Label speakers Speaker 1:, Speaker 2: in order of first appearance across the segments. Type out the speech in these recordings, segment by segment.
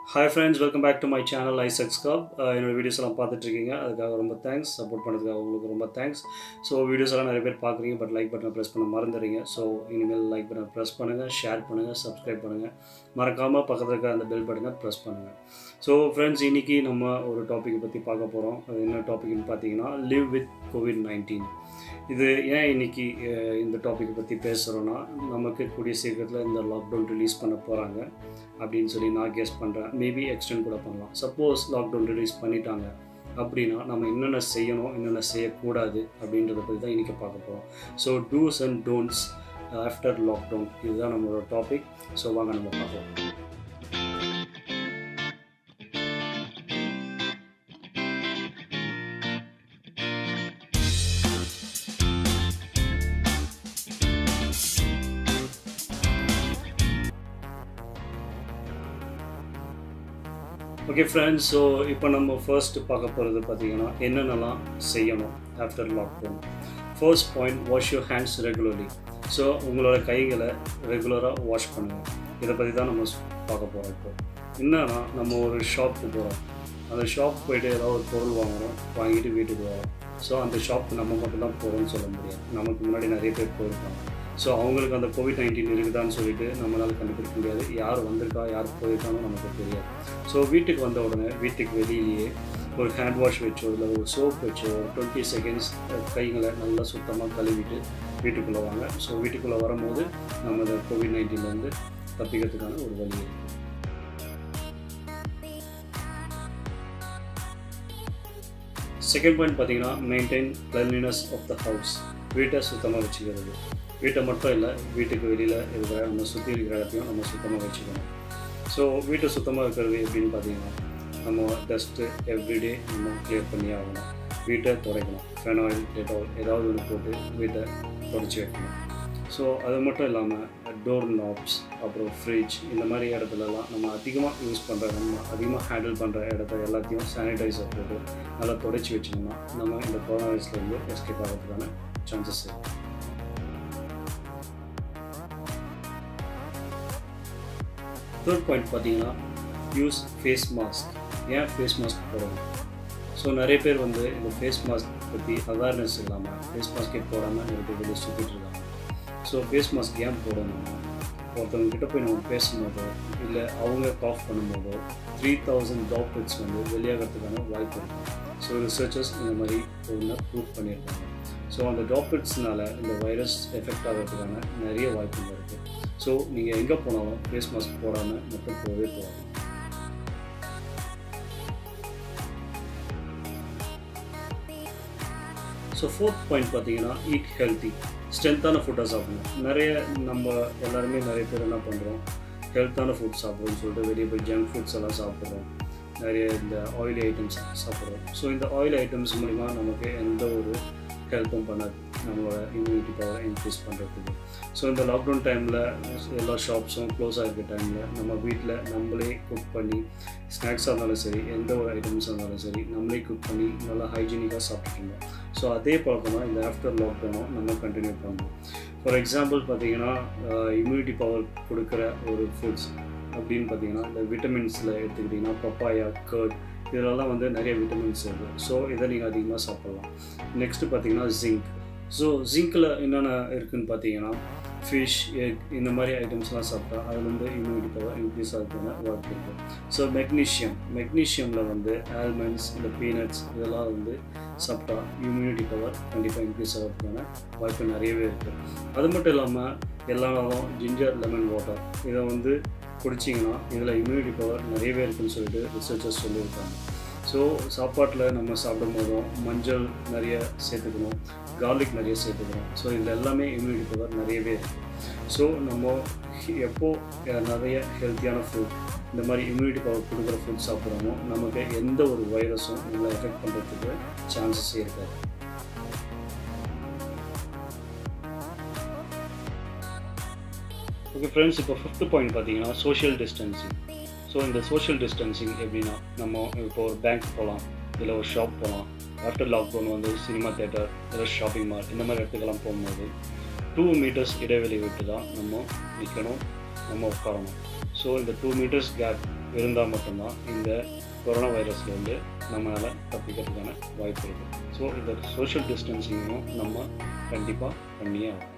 Speaker 1: hi friends welcome back to my channel Isaac's cup என்னோடய videos எல்லாம் பார்த்துட்ருக்கீங்க அதுக்காக ரொம்ப தேங்க்ஸ் சப்போர்ட் பண்ணதுக்காக உங்களுக்கு ரொம்ப தேங்க்ஸ் ஸோ வீடியோஸ் எல்லாம் நிறைய பேர் பார்க்குறீங்க பட் லைக் பட்டனை ப்ரெஸ் பண்ண மறந்துடுறீங்க ஸோ இனிமேல் லைக் பட்டனை ப்ரெஸ் பண்ணுங்கள் ஷேர் பண்ணுங்கள் சப்ஸ்கிரைப் பண்ணுங்கள் மறக்காமல் பக்கத்தில் இருக்க அந்த பெல் பட்டனை ப்ரெஸ் பண்ணுங்கள் ஸோ ஃப்ரெண்ட்ஸ் இன்றைக்கி நம்ம ஒரு டாப்பிக்கை பற்றி பார்க்க போகிறோம் அது என்ன டாபிக்னு பார்த்தீங்கன்னா லிவ் வித் கோவிட் நைன்டீன் இது ஏன் இன்றைக்கி இந்த டாப்பிக்கை பற்றி பேசுகிறோன்னா நமக்கு கூடிய சீக்கிரத்தில் இந்த லாக்டவுன் ரிலீஸ் பண்ண போகிறாங்க அப்படின்னு சொல்லி நான் கெஸ் பண்ணுறேன் மேபி எக்ஸ்டெண்ட் கூட பண்ணலாம் சப்போஸ் லாக்டவுன் ரிலீஸ் பண்ணிட்டாங்க அப்படின்னா நம்ம என்னென்ன செய்யணும் என்னென்ன செய்யக்கூடாது அப்படின்றத பற்றி தான் இன்றைக்கி பார்க்க போகிறோம் so do's and don'ts after lockdown இதுதான் நம்மளோட டாபிக் ஸோ வாங்க நம்ம பார்ப்போம் ஓகே ஃப்ரெண்ட்ஸ் ஸோ இப்போ நம்ம ஃபர்ஸ்ட் பார்க்க போகிறது பார்த்தீங்கன்னா என்னென்னலாம் செய்யணும் after lockdown first point wash your hands regularly so உங்களோட கைகளை ரெகுலராக வாஷ் பண்ணுங்கள் இதை பற்றி தான் நம்ம பார்க்க போகிறோம் இப்போ என்னன்னா நம்ம ஒரு ஷாப்புக்கு போகிறோம் அந்த ஷாப் போயிட்டு ஏதாவது ஒரு பொருள் வாங்குகிறோம் வாங்கிட்டு வீட்டுக்கு வரோம் ஸோ அந்த ஷாப்புக்கு நம்ம மட்டும்தான் போகிறோம்னு சொல்ல முடியாது நமக்கு முன்னாடி நிறைய பேர் போயிருக்காங்க ஸோ அவங்களுக்கு அந்த கோவிட் நைன்டீன் இருக்குதான்னு சொல்லிட்டு நம்மளால் கண்டுபிடிக்க முடியாது யார் வந்திருக்கா யார் போயிருக்கானோ நமக்கு தெரியாது ஸோ வீட்டுக்கு வந்த உடனே வீட்டுக்கு வெளியிலேயே ஒரு ஹேண்ட் வாஷ் வச்சோ இல்லை ஒரு சோப் வச்சோ டுவெண்ட்டி செகண்ட்ஸ் கைகளை நல்லா சுத்தமாக கழுவிட்டு வீட்டுக்குள்ளே வாங்க ஸோ வீட்டுக்குள்ளே வரும்போது நம்ம இந்த கோவிட் நைன்டீன்லேருந்து தப்பிக்கிறதுக்கான ஒரு வழி இருக்குது செகண்ட் பாயிண்ட் பார்த்தீங்கன்னா maintain cleanliness of the house வீட்டை சுத்தமாக வச்சுக்கிறது வீட்டை மட்டும் இல்லை வீட்டுக்கு வெளியில் இருக்கிற நம்ம சுற்றி இருக்கிற இடத்தையும் நம்ம சுத்தமாக வச்சுக்கணும் ஸோ வீட்டை சுத்தமாக இருக்கிறது எப்படின்னு பார்த்தீங்கன்னா நம்ம டஸ்ட்டு எவ்ரிடே நம்ம கிளியர் பண்ணி ஆகணும் வீட்டை துடைக்கணும் ஃபெனாயில் டெட்டால் ஏதாவது ஒன்று போட்டு வீட்டை துடைச்சி வைக்கணும் ஸோ அது மட்டும் இல்லாமல் டோர் நாப்ஸ் அப்புறம் ஃப்ரிட்ஜ் இந்த மாதிரி இடத்துலலாம் நம்ம அதிகமாக யூஸ் பண்ணுற நம்ம அதிகமாக ஹேண்டில் பண்ணுற இடத்த எல்லாத்தையும் சானிடைசர் போட்டு நல்லா துடைச்சி வச்சிங்கன்னா நம்ம இந்த கொரோனா வைரஸ்லேருந்து எஸ்கேப் ஆகிறதுக்கான சான்சஸ் இருக்குது தேர்ட் பாயிண்ட் பார்த்தீங்கன்னா யூஸ் ஃபேஸ் மாஸ்க் ஏன் ஃபேஸ் மாஸ்க் போடணும் ஸோ நிறைய பேர் வந்து இந்த ஃபேஸ் மாஸ்க் பற்றி அவேர்னஸ் இல்லாமல் ஃபேஸ் மாஸ்கே போடாமல் நிறைய பேர் வெளியே சுற்றிட்டு இருக்காங்க ஸோ ஃபேஸ் மாஸ்க் ஏன் போடணும்னா ஒருத்தவங்க கிட்ட போய் நம்ம பேசும்போதோ இல்லை அவங்க காஃப் பண்ணும்போதோ த்ரீ தௌசண்ட் டாப்லெட்ஸ் வந்து வெளியாகிறதுக்கான வாய்ப்பு இருக்குது ஸோ ரிசர்ச்சர்ஸ் இந்த மாதிரி ஒன்று ப்ரூவ் பண்ணியிருக்காங்க ஸோ அந்த டாப்லெட்ஸ்னால இந்த வைரஸ் எஃபெக்ட் ஆகிறதுக்கான நிறைய வாய்ப்புகள் இருக்குது ஸோ நீங்கள் எங்கே போனாலும் ஃபேஸ் மாஸ்க் போடாமல் மட்டும் போகவே போகாது ஸோ ஃபோர்த் பாயிண்ட் பார்த்தீங்கன்னா ஈட் ஹெல்த்தி ஸ்ட்ரென்த்தான ஃபுட்டாக சாப்பிடணும் நிறைய நம்ம எல்லாருமே நிறைய பேர் என்ன பண்ணுறோம் ஹெல்த்தான ஃபுட் சாப்பிட்றோம்னு சொல்லிட்டு வெளியே போய் ஜங்க் ஃபுட்ஸ் எல்லாம் சாப்பிட்றோம் நிறைய இந்த ஆயிலி ஐட்டம்ஸ் சாப்பிட்றோம் ஸோ இந்த ஆயில் ஐட்டம்ஸ் மூலிமா நமக்கு எந்த ஒரு ஹெல்ப்பும் பண்ணாது நம்மளோட இம்யூனிட்டி பவரை இன்க்ரீஸ் பண்ணுறதுக்கு ஸோ இந்த லாக்டவுன் டைமில் எல்லா ஷாப்ஸும் க்ளோஸ் ஆகிருக்க டைமில் நம்ம வீட்டில் நம்மளே குக் பண்ணி ஸ்நாக்ஸாக இருந்தாலும் சரி எந்த ஒரு ஐட்டம்ஸாக இருந்தாலும் சரி நம்மளே குக் பண்ணி நல்லா ஹைஜீனிக்காக சாப்பிட்டுட்டு இருந்தோம் ஸோ அதே பழக்கம் தான் இந்த ஆஃப்டர் லாக்டவுனும் நம்ம கண்டினியூ பண்ணணும் ஃபார் எக்ஸாம்பிள் பார்த்தீங்கன்னா இம்யூனிட்டி பவர் கொடுக்குற ஒரு ஃபுட்ஸ் அப்படின்னு பார்த்தீங்கன்னா இந்த விட்டமின்ஸில் எடுத்துக்கிட்டிங்கன்னா பப்பாயா கர்ட் இதிலெல்லாம் வந்து நிறைய விட்டமின்ஸ் இருக்குது ஸோ இதை நீங்கள் அதிகமாக சாப்பிட்லாம் நெக்ஸ்ட்டு பார்த்தீங்கன்னா ஜிங்க் ஸோ ஜிங்க்கில் என்னென்ன இருக்குதுன்னு பார்த்தீங்கன்னா ஃபிஷ் எக் இந்த மாதிரி ஐட்டம்ஸ்லாம் சாப்பிட்டா அதில் வந்து இம்யூனிட்டி பவர் இன்க்ரீஸ் ஆகிறதுக்கான வாய்ப்பு இருக்குது ஸோ மெக்னீஷியம் மெக்னீஷியமில் வந்து ஆல்மண்ட்ஸ் இந்த பீனட்ஸ் இதெல்லாம் வந்து சாப்பிட்டா இம்யூனிட்டி பவர் கண்டிப்பாக இன்க்ரீஸ் ஆகிறதுக்கான வாய்ப்பு நிறையவே இருக்குது அது மட்டும் இல்லாமல் எல்லா நாளும் ஜிஞ்சர் லெமன் வாட்டர் இதை வந்து குடிச்சிங்கன்னா இதில் இம்யூனிட்டி பவர் நிறையவே இருக்குன்னு சொல்லிட்டு ரிசர்ச்சர்ஸ் சொல்லியிருக்காங்க ஸோ சாப்பாட்டில் நம்ம சாப்பிடும் போதும் மஞ்சள் நிறைய சேர்த்துக்கணும் கார்லிக் நிறைய சேர்த்துக்கணும் ஸோ இதில் எல்லாமே இம்யூனிட்டி பவர் நிறையவே இருக்குது ஸோ நம்ம எப்போ நிறைய ஹெல்த்தியான ஃபுட் இந்த மாதிரி இம்யூனிட்டி பவர் கொடுக்குற ஃபுட் சாப்பிட்றோமோ நமக்கு எந்த ஒரு வைரஸும் நம்மளை எஃபெக்ட் பண்ணுறதுக்கு சான்சஸே இருக்காது ஓகே ஃப்ரெண்ட்ஸ் இப்போ ஃபிஃப்த் பாயிண்ட் பார்த்தீங்கன்னா சோஷியல் டிஸ்டன்சிங் ஸோ இந்த சோஷியல் டிஸ்டன்சிங் எப்படின்னா நம்ம இப்போ ஒரு பேங்க் போகலாம் இல்லை ஒரு ஷாப் போகலாம் ஆஃப்டர் லாக்டவுன் வந்து சினிமா தேட்டர் இல்லை ஷாப்பிங் மால் இந்த மாதிரி இடத்துக்கெல்லாம் போகும்போது டூ மீட்டர்ஸ் இடைவெளி விட்டு தான் நம்ம நிற்கணும் நம்ம உட்காரணும் ஸோ இந்த டூ மீட்டர்ஸ் கேப் இருந்தால் மட்டும்தான் இந்த கொரோனா வைரஸ்லேருந்து நம்மளால் தப்பிக்கிறதுக்கான வாய்ப்பு இருக்குது ஸோ இந்த சோஷியல் டிஸ்டன்சிங்கும் நம்ம கண்டிப்பாக பண்ணியே ஆகும்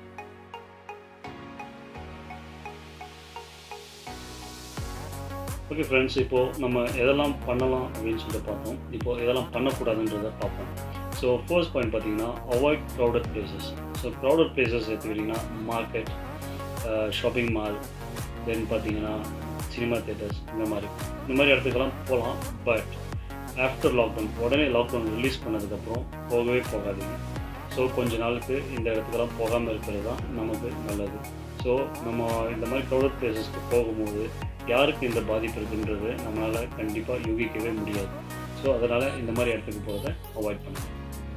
Speaker 1: ஓகே ஃப்ரெண்ட்ஸ் இப்போது நம்ம எதெல்லாம் பண்ணலாம் அப்படின்னு சொல்லிட்டு பார்த்தோம் இப்போது எதெல்லாம் பண்ணக்கூடாதுன்றதை பார்ப்போம் ஸோ ஃபர்ஸ்ட் பாயிண்ட் பார்த்தீங்கன்னா avoid crowded places so crowded places எடுத்துக்கிட்டிங்கன்னா மார்க்கெட் ஷாப்பிங் மால் தென் பார்த்தீங்கன்னா சினிமா தேட்டர்ஸ் இந்த மாதிரி இந்த மாதிரி இடத்துக்கெல்லாம் போகலாம் பட் ஆஃப்டர் லாக்டவுன் உடனே லாக்டவுன் ரிலீஸ் பண்ணதுக்கப்புறம் போகவே போகாதீங்க ஸோ கொஞ்ச நாளுக்கு இந்த இடத்துக்கெல்லாம் போகாமல் இருக்கிறது தான் நமக்கு நல்லது ஸோ நம்ம இந்த மாதிரி க்ரௌடட் பிளேசஸ்க்கு போகும்போது யாருக்கு இந்த பாதிப்பு இருக்குன்றது நம்மளால் கண்டிப்பாக யூகிக்கவே முடியாது ஸோ அதனால் இந்த மாதிரி இடத்துக்கு போகிறத அவாய்ட் பண்ணுங்கள்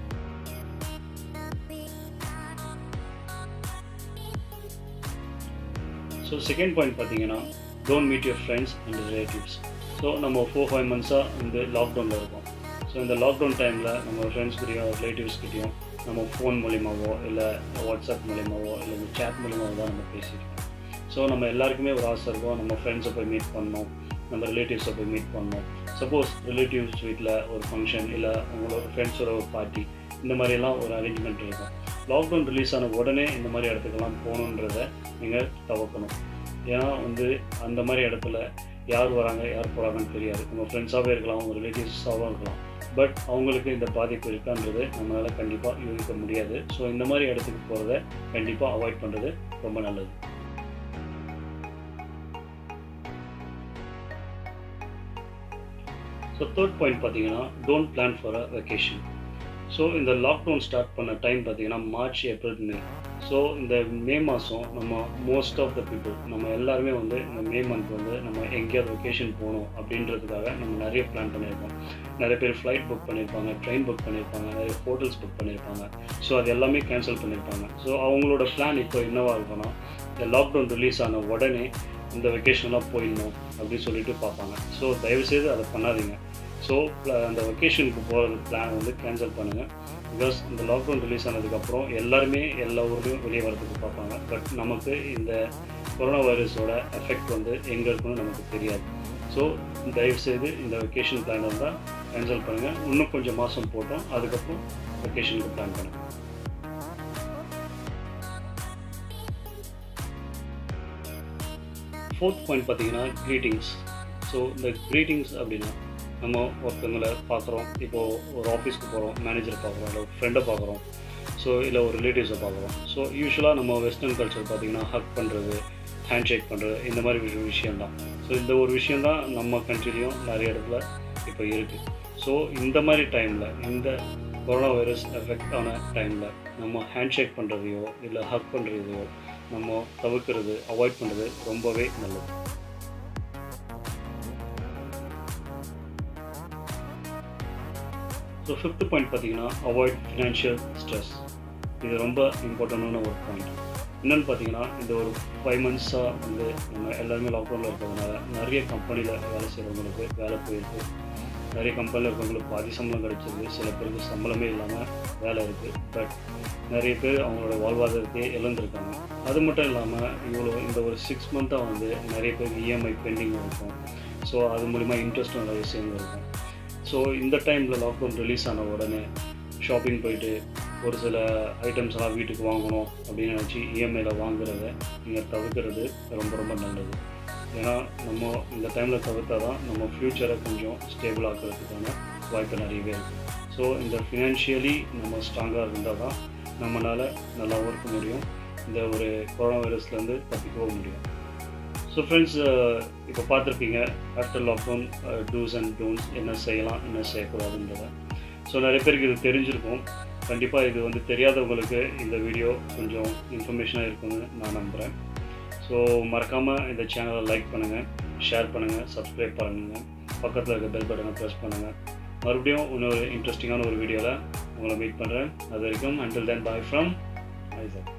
Speaker 1: ஸோ செகண்ட் பாயிண்ட் பார்த்தீங்கன்னா don't meet your friends and relatives so நம்ம ஃபோர் ஃபைவ் மந்த்ஸாக வந்து லாக்டவுனில் இருக்கோம் ஸோ இந்த லாக்டவுன் டைமில் நம்ம ஃப்ரெண்ட்ஸ்கிட்டையும் ரிலேட்டிவ்ஸ்கிட்டையும் நம்ம ஃபோன் மூலிமாவோ இல்லை வாட்ஸ்அப் மூலிமாவோ இல்லை இந்த சேட் மூலிமாவோ தான் நம்ம பேசியிருக்கோம் ஸோ நம்ம எல்லாருக்குமே ஒரு ஆசை இருக்கும் நம்ம ஃப்ரெண்ட்ஸை போய் மீட் பண்ணணும் நம்ம ரிலேட்டிவ்ஸை போய் மீட் பண்ணணும் சப்போஸ் ரிலேட்டிவ்ஸ் வீட்டில் ஒரு ஃபங்க்ஷன் இல்லை உங்களோட ஃப்ரெண்ட்ஸோட ஒரு பார்ட்டி இந்த மாதிரியெல்லாம் ஒரு அரேஞ்ச்மெண்ட் இருக்கும் லாக்டவுன் ரிலீஸ் ஆன உடனே இந்த மாதிரி இடத்துக்கெல்லாம் போகணுன்றத நீங்கள் தவிர்க்கணும் ஏன்னா வந்து அந்த மாதிரி இடத்துல யார் வராங்க யார் போகிறாங்கன்னு தெரியாது உங்கள் ஃப்ரெண்ட்ஸாகவே இருக்கலாம் உங்கள் ரிலேட்டிவ்ஸாகவும் இருக்கலாம் பட் அவங்களுக்கு இந்த பாதிப்பு இருக்கான்றது நம்மளால் கண்டிப்பாக யூகிக்க முடியாது ஸோ இந்த மாதிரி இடத்துக்கு போகிறத கண்டிப்பாக அவாய்ட் பண்ணுறது ரொம்ப நல்லது ஸோ தேர்ட் பாயிண்ட் பார்த்தீங்கன்னா don't plan for a vacation so இந்த லாக்டவுன் ஸ்டார்ட் பண்ண டைம் பார்த்தீங்கன்னா மார்ச் ஏப்ரல் மே ஸோ இந்த மே மாதம் நம்ம மோஸ்ட் ஆஃப் த பீப்புள் நம்ம எல்லாருமே வந்து இந்த மே மந்த் வந்து நம்ம எங்கேயாவது வெக்கேஷன் போகணும் அப்படின்றதுக்காக நம்ம நிறைய பிளான் பண்ணியிருப்போம் நிறைய பேர் ஃப்ளைட் புக் பண்ணியிருப்பாங்க ட்ரெயின் புக் பண்ணியிருப்பாங்க நிறைய ஹோட்டல்ஸ் புக் பண்ணியிருப்பாங்க ஸோ அது எல்லாமே கேன்சல் பண்ணியிருப்பாங்க ஸோ அவங்களோட பிளான் இப்போ என்னவாக இருக்கும்னா இந்த லாக்டவுன் ரிலீஸ் ஆன உடனே இந்த வெக்கேஷன்லாம் போயிடணும் அப்படின்னு சொல்லிட்டு பார்ப்பாங்க ஸோ தயவுசெய்து அதை பண்ணாதீங்க ஸோ அந்த வெக்கேஷனுக்கு போகிற பிளான் வந்து கேன்சல் பண்ணுங்கள் பிகாஸ் இந்த லாக்டவுன் ரிலீஸ் ஆனதுக்கப்புறம் எல்லாருமே எல்லா ஊர்லேயும் வெளியே வரதுக்கு பார்ப்பாங்க பட் நமக்கு இந்த கொரோனா வைரஸோட எஃபெக்ட் வந்து எங்கே இருக்குன்னு நமக்கு தெரியாது ஸோ தயவுசெய்து இந்த வெக்கேஷன் பிளான் இருந்தால் கேன்சல் பண்ணுங்கள் இன்னும் கொஞ்சம் மாதம் போட்டோம் அதுக்கப்புறம் வெக்கேஷனுக்கு பிளான் பண்ணுங்கள் ஃபோர்த் பாயிண்ட் பார்த்தீங்கன்னா க்ரீட்டிங்ஸ் ஸோ இந்த க்ரீட்டிங்ஸ் அப்படின்னா நம்ம ஒருத்தவங்களை பார்க்குறோம் இப்போது ஒரு ஆஃபீஸ்க்கு போகிறோம் மேனேஜரை பார்க்குறோம் இல்லை ஒரு ஃப்ரெண்டை பார்க்குறோம் ஸோ இல்லை ஒரு ரிலேட்டிவ்ஸை பார்க்குறோம் ஸோ யூஸ்வலாக நம்ம வெஸ்டர்ன் கல்ச்சர் பார்த்திங்கன்னா ஹக் பண்ணுறது ஹேண்ட் ஷேக் பண்ணுறது இந்த மாதிரி விஷயம் விஷயம்தான் ஸோ இந்த ஒரு விஷயந்தான் நம்ம கண்ட்ரிலையும் நிறைய இடத்துல இப்போ இருக்குது ஸோ இந்த மாதிரி டைமில் இந்த கொரோனா வைரஸ் எஃபெக்ட் ஆன டைமில் நம்ம ஹேண்ட் ஷேக் பண்ணுறதையோ இல்லை ஹக் பண்ணுறதையோ நம்ம தவிர்க்கிறது அவாய்ட் பண்ணுறது ரொம்பவே நல்லது ஸோ ஃபிஃப்த் பாயிண்ட் பார்த்தீங்கன்னா அவாய்ட் ஃபினான்ஷியல் ஸ்ட்ரெஸ் இது ரொம்ப இம்பார்ட்டண்டான ஒரு பாயிண்ட் என்னென்னு பார்த்தீங்கன்னா இந்த ஒரு ஃபைவ் மந்த்ஸாக வந்து நம்ம எல்லாருமே லாக்டவுனில் இருக்கிறதுனால நிறைய கம்பெனியில் வேலை செய்கிறவங்களுக்கு வேலை போயிருக்கு நிறைய கம்பெனியில் இருக்கிறவங்களுக்கு பாதி சம்பளம் கிடைச்சிருக்கு சில பேருக்கு சம்பளமே இல்லாமல் வேலை இருக்குது பட் நிறைய பேர் அவங்களோட வாழ்வாதாரத்தையே இழந்திருக்காங்க அது மட்டும் இல்லாமல் இவ்வளோ இந்த ஒரு சிக்ஸ் மந்த்தாக வந்து நிறைய பேருக்கு இஎம்ஐ பெண்டிங் இருக்கும் ஸோ அது மூலிமா இன்ட்ரெஸ்ட் நல்ல விஷயங்கள் இருக்கும் ஸோ இந்த டைமில் லாக்டவுன் ரிலீஸ் ஆன உடனே ஷாப்பிங் போயிட்டு ஒரு சில ஐட்டம்ஸ் எல்லாம் வீட்டுக்கு வாங்கணும் அப்படின்னு நினச்சி இஎம்ஐயில் வாங்குறத நீங்கள் தவிர்க்கிறது ரொம்ப ரொம்ப நல்லது ஏன்னா நம்ம இந்த டைமில் தவிர்த்தா தான் நம்ம ஃப்யூச்சரை கொஞ்சம் ஸ்டேபிள் ஆக்கிறதுக்கான வாய்ப்பு நிறையவே இருக்குது ஸோ இந்த ஃபினான்ஷியலி நம்ம ஸ்ட்ராங்காக இருந்தால் தான் நம்மளால் நல்லாவும் இருக்க முடியும் இந்த ஒரு கொரோனா வைரஸ்லேருந்து தப்பிக்கவும் முடியும் ஸோ ஃப்ரெண்ட்ஸ் இப்போ பார்த்துருப்பீங்க after lockdown dos and don'ts என்ன செய்யலாம் என்ன செய்யக்கூடாதுன்றதை ஸோ நிறைய பேருக்கு இது தெரிஞ்சிருக்கும் கண்டிப்பாக இது வந்து தெரியாதவங்களுக்கு இந்த வீடியோ கொஞ்சம் இன்ஃபர்மேஷனாக இருக்கும்னு நான் நம்புகிறேன் ஸோ மறக்காமல் இந்த சேனலை லைக் பண்ணுங்கள் ஷேர் பண்ணுங்கள் சப்ஸ்கிரைப் பண்ணுங்கள் பக்கத்தில் இருக்க பெல் பட்டனை ப்ரெஸ் பண்ணுங்கள் மறுபடியும் இன்னொரு இன்ட்ரெஸ்டிங்கான ஒரு வீடியோவில் உங்களை மீட் பண்ணுறேன் அது வரைக்கும் until then bye from Isaac